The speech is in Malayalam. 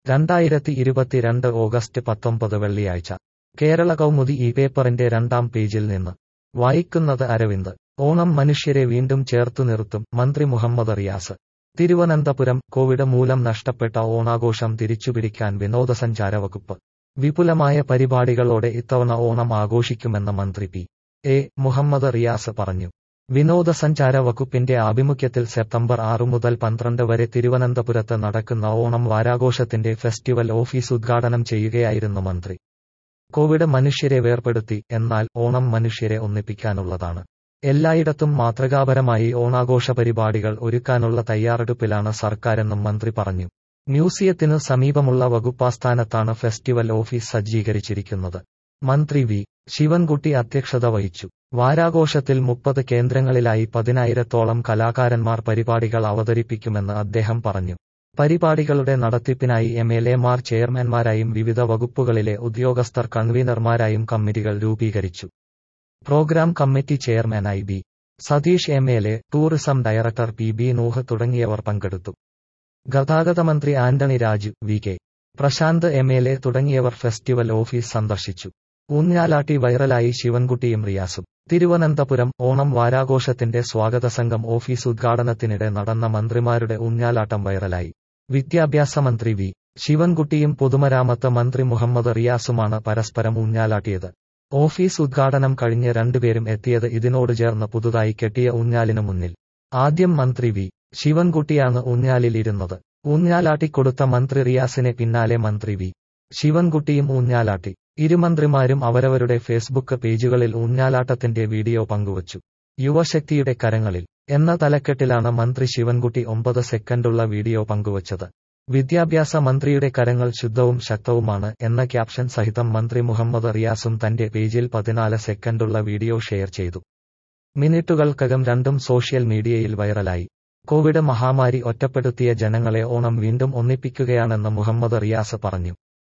രണ്ടായിരത്തി ഇരുപത്തിരണ്ട് ഓഗസ്റ്റ് പത്തൊമ്പത് വെള്ളിയാഴ്ച കേരള കൗമുദി ഈ പേപ്പറിന്റെ രണ്ടാം പേജിൽ നിന്ന് വായിക്കുന്നത് അരവിന്ദ് ഓണം മനുഷ്യരെ വീണ്ടും ചേർത്തു നിർത്തും മന്ത്രി മുഹമ്മദ് റിയാസ് തിരുവനന്തപുരം കോവിഡ് മൂലം നഷ്ടപ്പെട്ട ഓണാഘോഷം തിരിച്ചുപിടിക്കാൻ വിനോദസഞ്ചാര വകുപ്പ് വിപുലമായ പരിപാടികളോടെ ഇത്തവണ ഓണം ആഘോഷിക്കുമെന്ന് മന്ത്രി പി എ മുഹമ്മദ് റിയാസ് പറഞ്ഞു വിനോദസഞ്ചാര വകുപ്പിന്റെ ആഭിമുഖ്യത്തിൽ സെപ്റ്റംബർ ആറു മുതൽ പന്ത്രണ്ട് വരെ തിരുവനന്തപുരത്ത് നടക്കുന്ന ഓണം വാരാഘോഷത്തിന്റെ ഫെസ്റ്റിവൽ ഓഫീസ് ഉദ്ഘാടനം ചെയ്യുകയായിരുന്നു മന്ത്രി കോവിഡ് മനുഷ്യരെ വേർപെടുത്തി എന്നാൽ ഓണം മനുഷ്യരെ ഒന്നിപ്പിക്കാനുള്ളതാണ് എല്ലായിടത്തും മാതൃകാപരമായി ഓണാഘോഷ പരിപാടികൾ ഒരുക്കാനുള്ള തയ്യാറെടുപ്പിലാണ് സർക്കാരെന്നും മന്ത്രി പറഞ്ഞു മ്യൂസിയത്തിനു സമീപമുള്ള വകുപ്പാസ്ഥാനത്താണ് ഫെസ്റ്റിവൽ ഓഫീസ് സജ്ജീകരിച്ചിരിക്കുന്നത് മന്ത്രി വി ശിവൻകുട്ടി അധ്യക്ഷത വഹിച്ചു വാരാഘോഷത്തിൽ മുപ്പത് കേന്ദ്രങ്ങളിലായി പതിനായിരത്തോളം കലാകാരന്മാർ പരിപാടികൾ അവതരിപ്പിക്കുമെന്ന് അദ്ദേഹം പറഞ്ഞു പരിപാടികളുടെ നടത്തിപ്പിനായി എം എൽ എമാർ ചെയർമാൻമാരായും വിവിധ വകുപ്പുകളിലെ ഉദ്യോഗസ്ഥർ കൺവീനർമാരായും കമ്മിറ്റികൾ രൂപീകരിച്ചു പ്രോഗ്രാം കമ്മിറ്റി ചെയർമാനായി B Satheesh M L A tourism director P B Nooh തുടങ്ങിയവർ പങ്കെടുത്തു ഗതാഗത മന്ത്രി Antony Raju V K Prashanth M L A തുടങ്ങിയവർ ഫെസ്റ്റിവൽ ഓഫീസ് സന്ദർശിച്ചു ഊഞ്ഞാലാട്ടി വൈറലായി ശിവൻകുട്ടിയും റിയാസും തിരുവനന്തപുരം ഓണം വാരാഘോഷത്തിന്റെ സ്വാഗത സംഘം ഓഫീസ് ഉദ്ഘാടനത്തിനിടെ നടന്ന മന്ത്രിമാരുടെ ഊഞ്ഞാലാട്ടം വൈറലായി വിദ്യാഭ്യാസ മന്ത്രി വി ശിവൻകുട്ടിയും പൊതുമരാമത്ത് മന്ത്രി മുഹമ്മദ് റിയാസുമാണ് പരസ്പരം ഊഞ്ഞാലാട്ടിയത് ഓഫീസ് ഉദ്ഘാടനം കഴിഞ്ഞ് രണ്ടുപേരും എത്തിയത് ഇതിനോട് ചേർന്ന് പുതുതായി കെട്ടിയ ഊഞ്ഞാലിനു മുന്നിൽ ആദ്യം മന്ത്രി വി ശിവൻകുട്ടിയാണ് ഊഞ്ഞാലിൽ ഇരുന്നത് ഊഞ്ഞാലാട്ടിക്കൊടുത്ത മന്ത്രി റിയാസിനെ പിന്നാലെ മന്ത്രി വി ശിവൻകുട്ടിയും ഊഞ്ഞാലാട്ടി ഇരുമന്ത്രിമാരും അവരവരുടെ ഫേസ്ബുക്ക് പേജുകളിൽ ഊഞ്ഞാലാട്ടത്തിന്റെ വീഡിയോ പങ്കുവച്ചു യുവശക്തിയുടെ കരങ്ങളിൽ എന്ന തലക്കെട്ടിലാണ് മന്ത്രി ശിവൻകുട്ടി ഒമ്പത് സെക്കൻഡുള്ള വീഡിയോ പങ്കുവച്ചത് വിദ്യാഭ്യാസ മന്ത്രിയുടെ കരങ്ങൾ ശുദ്ധവും ശക്തവുമാണ് എന്ന ക്യാപ്ഷൻ സഹിതം മന്ത്രി മുഹമ്മദ് റിയാസും തന്റെ പേജിൽ പതിനാല് സെക്കൻഡുള്ള വീഡിയോ ഷെയർ ചെയ്തു മിനിറ്റുകൾക്കകം രണ്ടും സോഷ്യൽ മീഡിയയിൽ വൈറലായി കോവിഡ് മഹാമാരി ഒറ്റപ്പെടുത്തിയ ജനങ്ങളെ ഓണം വീണ്ടും ഒന്നിപ്പിക്കുകയാണെന്ന് മുഹമ്മദ് റിയാസ് പറഞ്ഞു